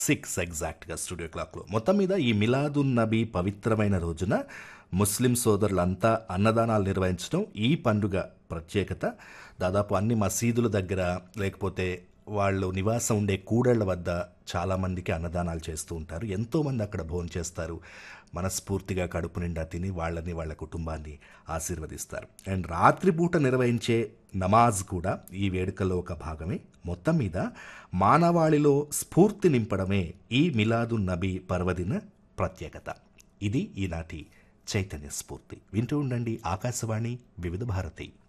six ఎగ్జాక్ట్గా studio క్లాక్లో మొత్తం మీద ఈ మిలాదున్ నబీ పవిత్రమైన రోజున ముస్లిం సోదరులంతా అన్నదానాలు నిర్వహించడం ఈ పండుగ ప్రత్యేకత దాదాపు అన్ని మసీదుల దగ్గర లేకపోతే వాళ్ళు నివాసం ఉండే కూడళ్ల వద్ద చాలామందికి అన్నదానాలు చేస్తూ ఉంటారు ఎంతోమంది అక్కడ భోజనం చేస్తారు మనస్ఫూర్తిగా కడుపు నిండా తిని వాళ్ళని వాళ్ళ కుటుంబాన్ని ఆశీర్వదిస్తారు అండ్ రాత్రిపూట నిర్వహించే నమాజ్ కూడా ఈ వేడుకలో ఒక భాగమే మొత్తం మీద మానవాళిలో స్ఫూర్తి నింపడమే ఈ మిలాదున్ నబీ పర్వదిన ప్రత్యేకత ఇది ఈనాటి చైతన్య స్ఫూర్తి వింటూ ఉండండి ఆకాశవాణి వివిధ భారతి